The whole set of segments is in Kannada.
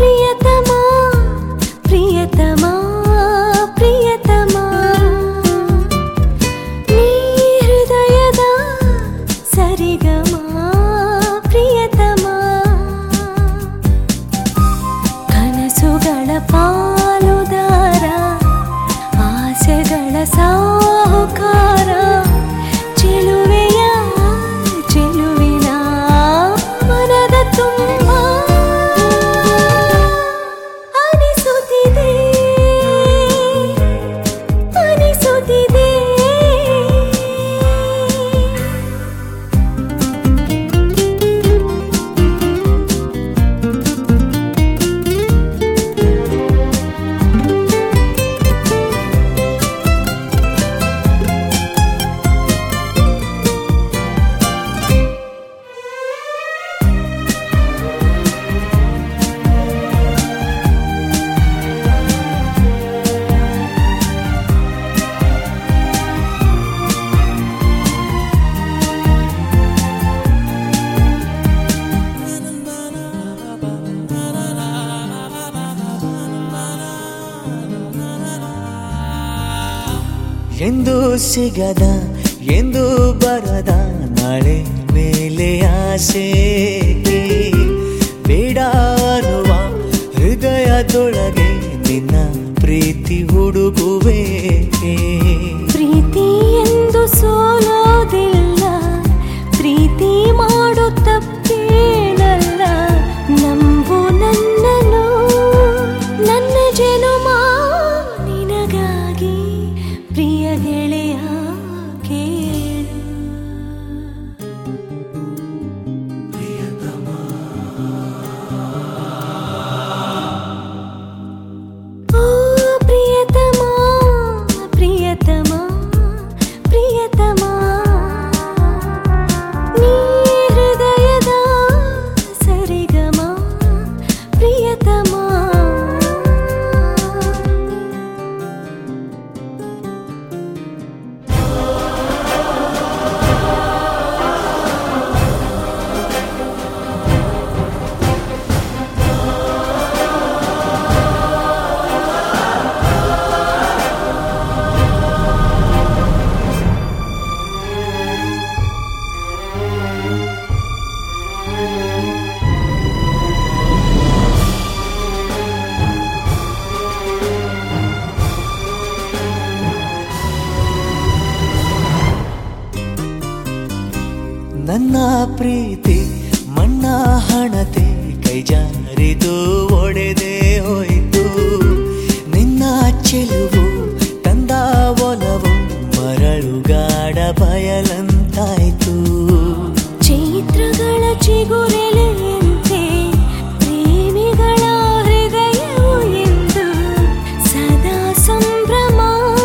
ಪ್ರಿಯತಮ ಪ್ರಿಯತಮ ಪ್ರಿಯತಮ ನೀ ಹೃದಯದ ಸರಿಗಮ ಪ್ರಿಯತಮ ಕನಸುಗಳ ಪಾಲುದಾರ ಆಸೆಗಳ ಸಾಹುಕಾರ ಚೆಲುವೆಯ ಚೆಲುವಿನ ಮನದ ತುಂಬ ಅನಿಸುತ್ತಿದೆ ಅನಿಸುತ್ತಿದೆ ಎಂದು ಸಿಗದ ಎಂದು ಬರದ ನಾಳೆ ಮೇಲೆ ಆಸೆ ಬೇಡ ಅನ್ನುವ ಹೃದಯದೊಳಗೆ ನಿನ್ನ ಪ್ರೀತಿ ಹುಡುಗುವೆ ಪ್ರೀತಿ ಎಂದು ಸೋಲೋದಿಲ್ಲ ಪ್ರೀತಿ ಮಾಡು ತಪ್ಪೇನಲ್ಲ ನಂಬು ನನ್ನನು ನನ್ನ ಜನುಮ ನಿನಗಾಗಿ ಪ್ರಿಯ ಗೆಳೆಯ ಕೇಳು ಓ ಪ್ರಿಯತಮ ಪ್ರಿಯತಮ ಪ್ರಿಯತಮ ನೀ ಹೃದಯದ ಸರಿಗಮ ಪ್ರಿಯತಮ ನನ್ನ ಪ್ರೀತಿ ಮಣ್ಣ ಹಣತೆ ಕೈ ಜಾರಿದು ಒಡೆದೆ ಹೋಯಿತು ನಿನ್ನ ಚೆಲುವು ತಂದ ಒಲವು ಮರಳುಗಾಡ ಬಯಲಂತಾಯ್ತು ಚೈತ್ರಗಳ ಚಿಗುರೆಲೆಯಂತೆ ಪ್ರೇಮಿಗಳ ಹೃದಯವು ಎಂದು ಸದಾ ಸಂಭ್ರಮ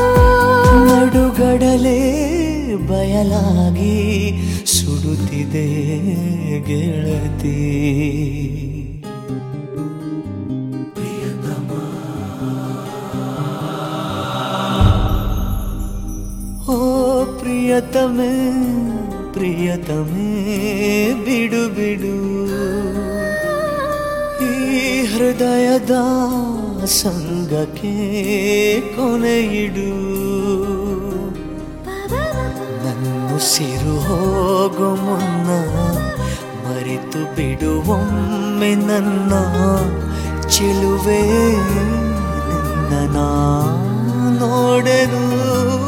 ನಡುಗಡಲೆ ಬಯಲಾಗಿ ಸುಡುತ್ತಿದೆ ಗೆಳತಿ ಓ ಪ್ರಿಯತಮೆ ಪ್ರಿಯತಮೆ ಬಿಡು ಬಿಡು ಈ ಹೃದಯದ ಸಂಗಕ್ಕೆ ಕೊನೆಯಿಡು ನನ್ನುಸಿರು ಹೋಗು ಮುನ್ನ ಮರೆತು ಬಿಡುವೊಮ್ಮೆ ನನ್ನ ಚೆಲುವೆ ನಿನ್ನ ನಾ ನೋಡೆನು